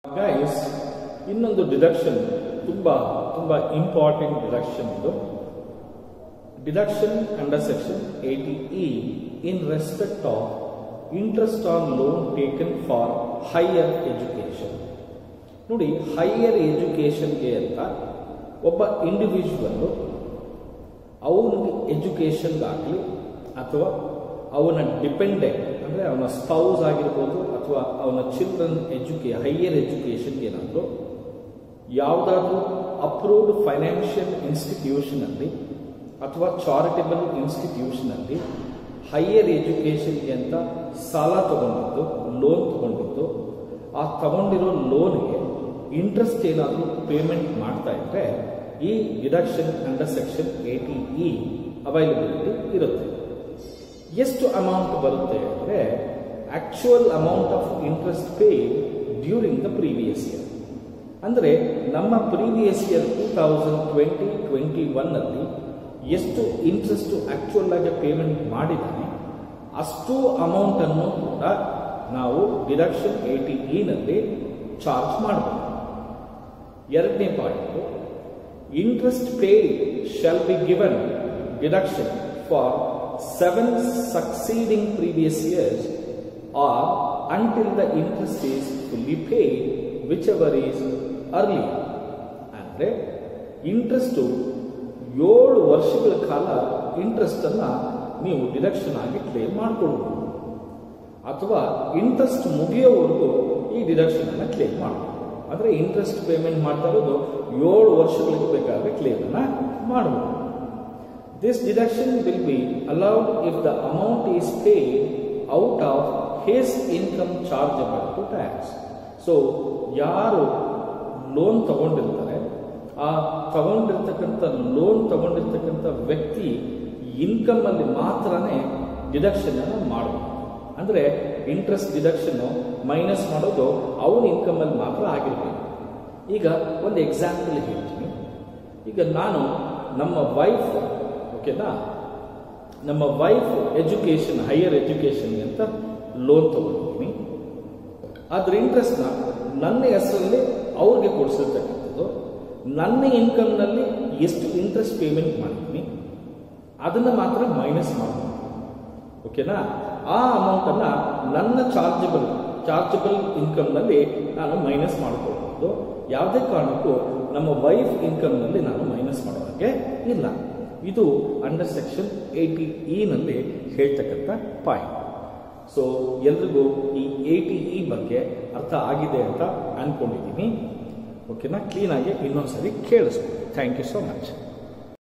Guys ಇನ್ನೊಂದು deduction ತುಂಬಾ ತುಂಬಾ ಇಂಪಾರ್ಟೆಂಟ್ ಡಿಡಕ್ಷನ್ ಇದು deduction under section eighty E in respect of interest on loan taken for higher education ನೋಡಿ higher ಎಜುಕೇಶನ್ಗೆ ಅಂತ ಒಬ್ಬ ಇಂಡಿವಿಜುವಲ್ಲು ಅವನಿಗೆ ಎಜುಕೇಷನ್ಗಾಗಲಿ ಅಥವಾ ಅವನ ಡಿಪೆಂಡೆಂಟ್ ಅಂದರೆ ಅವನ ಸ್ಪೌಸ್ ಆಗಿರ್ಬೋದು ಅಥವಾ ಅವನ ಚಿಲ್ಡ್ರನ್ ಎಜುಕೇ ಹೈಯರ್ ಎಜುಕೇಷನ್ಗೆ ಏನಾದರೂ ಯಾವುದಾದ್ರೂ ಅಪ್ರೂವ್ಡ್ ಫೈನಾನ್ಷಿಯಲ್ ಇನ್ಸ್ಟಿಟ್ಯೂಷನಲ್ಲಿ ಅಥವಾ ಚಾರಿಟಬಲ್ ಇನ್ಸ್ಟಿಟ್ಯೂಷನಲ್ಲಿ ಹೈಯರ್ ಎಜುಕೇಷನ್ಗೆ ಅಂತ ಸಾಲ ತಗೊಂಡಿದ್ದು ಲೋನ್ ತಗೊಂಡಿದ್ದು ಆ ತಗೊಂಡಿರೋ ಲೋನ್ಗೆ ಇಂಟ್ರೆಸ್ಟ್ ಏನಾದರೂ ಪೇಮೆಂಟ್ ಮಾಡ್ತಾ ಇದ್ರೆ ಈ deduction under section eighty E availability ಇರುತ್ತೆ ಎಷ್ಟು ಅಮೌಂಟ್ ಬರುತ್ತೆ ಅಂದರೆ actual amount of interest paid during the previous year ಅಂದರೆ ನಮ್ಮ previous year two thousand twenty twenty ಒನ್ನಲ್ಲಿ ಎಷ್ಟು ಇಂಟ್ರೆಸ್ಟ್ ಆಕ್ಚುಯಲ್ ಆಗಿ ಪೇಮೆಂಟ್ ಮಾಡಿದ್ದಾನೆ ಅಷ್ಟು ಅಮೌಂಟನ್ನು ಕೂಡ ನಾವು ಡಿಡಕ್ಷನ್ ಏಟಿ ಇನಲ್ಲಿ ಚಾರ್ಜ್ ಮಾಡಬಹುದು ಎರಡನೇ point interest paid shall be given deduction for seven succeeding previous years or until the interest is fully paid whichever is earlier ಅಂದರೆ ಇಂಟ್ರೆಸ್ಟು ಏಳು ವರ್ಷಗಳ ಕಾಲ ಇಂಟ್ರೆಸ್ಟ್ ಅನ್ನ ನೀವು ಡಿಡಕ್ಷನ್ ಆಗಿ ಕ್ಲೇಮ್ ಮಾಡಿಕೊಡ್ಬೋದು ಅಥವಾ ಇಂಟ್ರೆಸ್ಟ್ ಮುಗಿಯೋವರೆಗೂ ಈ ಡಿಡಕ್ಷನ್ ಅನ್ನ ಕ್ಲೇಮ್ ಮಾಡಬಹುದು ಆದರೆ ಇಂಟ್ರೆಸ್ಟ್ ಪೇಮೆಂಟ್ ಮಾಡ್ತಾ ಇರೋದು ಏಳು ವರ್ಷಗಳಿಗೆ ಬೇಕಾದ್ರೆ ಕ್ಲೇಮ್ ಅನ್ನ ಮಾಡಬಹುದು This deduction will be allowed if the amount is paid out of his income chargeable to tax. So ಯಾರು ಲೋನ್ ತಗೊಂಡಿರ್ತಾರೆ ಆ ತಗೊಂಡಿರ್ತಕ್ಕಂಥ ಲೋನ್ ತಗೊಂಡಿರ್ತಕ್ಕಂಥ ವ್ಯಕ್ತಿ ಇನ್ಕಮ್ ಅಲ್ಲಿ ಮಾತ್ರನೇ ಡಿಡಕ್ಷನ್ ಅನ್ನು ಮಾಡಬಹುದು ಅಂದ್ರೆ ಇಂಟ್ರೆಸ್ಟ್ ಡಿಡಕ್ಷನ್ ಮೈನಸ್ ಮಾಡೋದು ಅವನ ಇನ್ಕಮ್ ಅಲ್ಲಿ ಮಾತ್ರ ಆಗಿರ್ಬೇಕು ಈಗ ಒಂದು ಎಕ್ಸಾಂಪಲ್ ಹೇಳ್ತೀನಿ ಈಗ ನಾನು ನಮ್ಮ ವೈಫ್ ಓಕೆನಾ ನಮ್ಮ ವೈಫ್ ಎಜುಕೇಶನ್ ಹೈಯರ್ ಎಜುಕೇಶನ್ಗೆ ಅಂತ ಲೋನ್ ತಗೊಂಡಿದ್ದೀನಿ ಅದ್ರ ಇಂಟ್ರೆಸ್ಟ್ನ ನನ್ನ ಹೆಸರಲ್ಲಿ ಅವ್ರಿಗೆ ಕೊಡಿಸಿರ್ತಕ್ಕಂಥದ್ದು ನನ್ನ ಇನ್ಕಮ್ನಲ್ಲಿ ಎಷ್ಟು ಇಂಟ್ರೆಸ್ಟ್ ಪೇಮೆಂಟ್ ಮಾಡಿದ್ದೀನಿ ಅದನ್ನು ಮಾತ್ರ ಮೈನಸ್ ಮಾಡಬೇಕು ಓಕೆನಾ ಆ ಅಮೌಂಟನ್ನು ನನ್ನ ಚಾರ್ಜಬಲ್ ಚಾರ್ಜಬಲ್ ಇನ್ಕಮ್ನಲ್ಲಿ ನಾನು ಮೈನಸ್ ಮಾಡ್ಕೊಳ್ಬೋದು ಯಾವುದೇ ಕಾರಣಕ್ಕೂ ನಮ್ಮ ವೈಫ್ ಇನ್ಕಮ್ನಲ್ಲಿ ನಾನು ಮೈನಸ್ ಮಾಡೋದಕ್ಕೆ ಇಲ್ಲ ಇದು ಅಂಡರ್ ಸೆಕ್ಷನ್ ಏಟಿ ಇನಲ್ಲಿ ಹೇಳ್ತಕ್ಕಂಥ ಪಾಯಿಂಟ್ ಸೊ ಎಲ್ರಿಗೂ ಈ ಏಟಿ ಇ ಬಗ್ಗೆ ಅರ್ಥ ಆಗಿದೆ ಅಂತ ಅನ್ಕೊಂಡಿದ್ದೀನಿ ಓಕೆನಾ ಕ್ಲೀನಾಗಿ ಇನ್ನೊಂದ್ಸರಿ ಕೇಳಿಸ್ಬೋದು ಥ್ಯಾಂಕ್ ಯು ಸೋ ಮಚ್